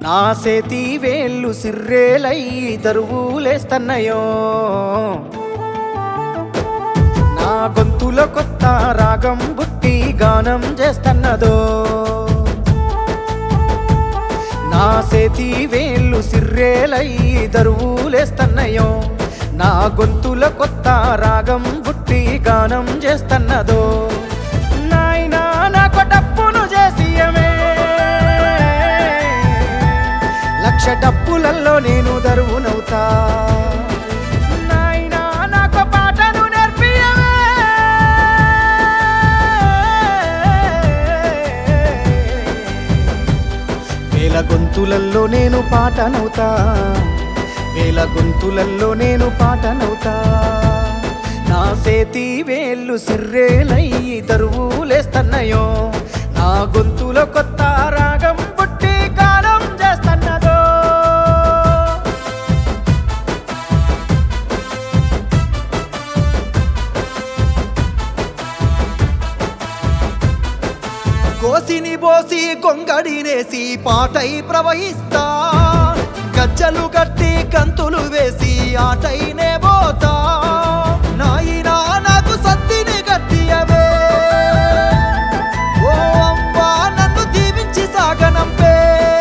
నా సేతి వేళ్ళు సిర్రేలై దరువులేస్తన్నయో నా గొంతులో కొత్త రాగం బుట్టి గానం చేస్తన్నదో నా సేతి వేళ్ళు సిర్రేలై దరువులేస్తన్నయో నా గొంతుల కొత్త రాగం బుట్టి గానం చేస్తన్నదో నాయనా నాకు డప్పును చేసియమే లక్ష డప్పులలో నేను దరువునవుతా నాయనా నాకు పాటను నేర్పియవే వేల గొంతులల్లో నేను పాటనవుతా వేల గొంతులల్లో నేను పాటనవుతా నా సేతి వేళ్ళు సిర్రేలయ్యి దరువులేస్తన్నయో నా గొంతులో కొత్త రాగం పుట్టి గానం చేస్తన్నదో కోసిని బోసి కొంగడినేసి పాటై ప్రవహిస్తా గజ్జలు కట్టి కంతులు వేసి ఆటైనే పోతా నాయనా నాకు సత్తిని గట్టియవే ఓ అమ్మా నన్ను దీవించి సాగనంపే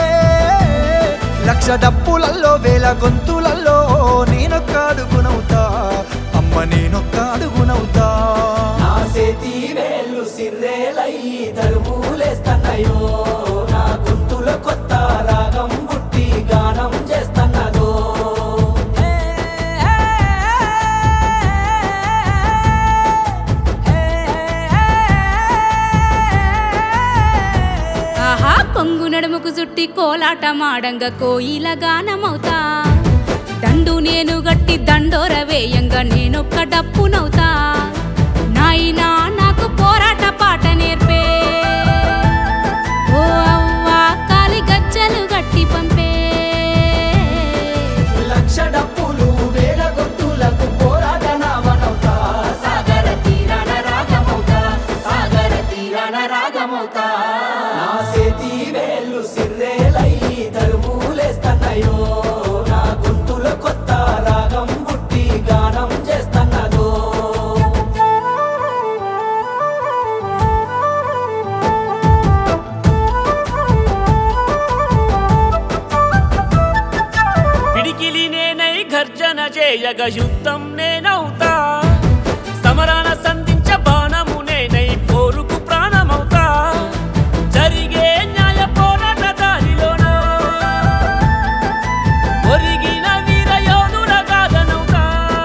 లక్ష డప్పులల్లో వేల గొంతులల్లో నేనొక్క అడుగునవుతా అమ్మ నేనొక్క అడుగునవుతా నా సేతి వేళ్ళు సిర్రేలయ్యి దరువులేస్తన్నయో నా గొంతులో కొత్త రాగం పుట్టి గానం చేస్తన్నదో ఆహా కొంగు నడుముకు చుట్టి కోలాట మాడంగ కోయిల గానమవుతా దండు నేను గట్టి దండోర వేయంగా నేనొక్క డప్పునవుతా నాయనా నాకు పోరాట పాట నేర్పే ఓ అవ్వా కాలి గజ్జలు గట్టి పంపే లక్ష డప్పులు వేల గొంతులకు పోరాట నామనవుతా సాగర తీరాన రాగమవుతా సాగర తీరాన రాగమవుతా నా సేతి వేళ్ళు సిర్రేలయ్యి దరువులేస్తన్నయో నా గొంతులో కొత్త రాగం పుట్టి గానం చేస్తన్నదో పిడికిలి నేనై గర్జన చేయగ యుద్ధం నేనవుతా సమరాన సంధించ బాణము నేనై పోరుకు ప్రాణమవుతా జరిగే న్యాయ పోరాట దారిలోన ఒరిగిన వీర యోధుల గాథనవుతా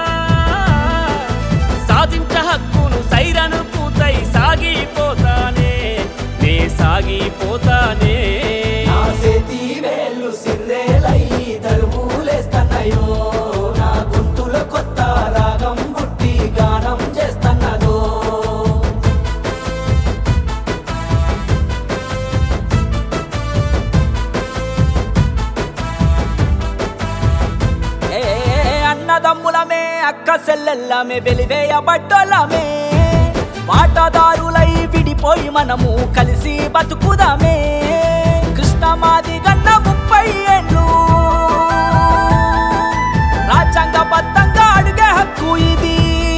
సాధించ హక్కును సైరను పూతై సాగిపోతానే నే సాగిపోతానే నా సేతి వేళ్ళు సిర్రేలయ్యి దరువులేస్తన్నయో నా గొంతులో కొత్త రాగం పుట్టి గానం చేస్తన్నదో ఏ అన్నదమ్ములమే అక్క సెల్లెల్లమే వెలివేయబడ్డోళ్ళమే వాటాదారులై విడిపోయి మనము కలిసి బతుకుదామే కృష్ణమాది గన్న ముప్పై ఏళ్ళు రాజ్యాంగబద్ధంగా అడిగే హక్కు ఇది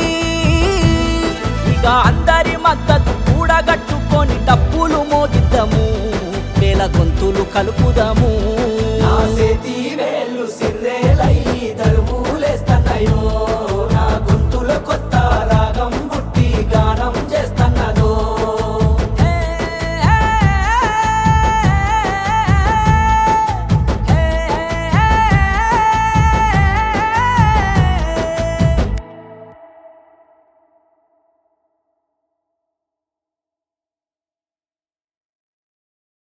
ఇక అందరి మద్దతు కూడగట్టుకొని డప్పులు మోగిద్దాము వేల గొంతులు కలుపుదాము నా సేతి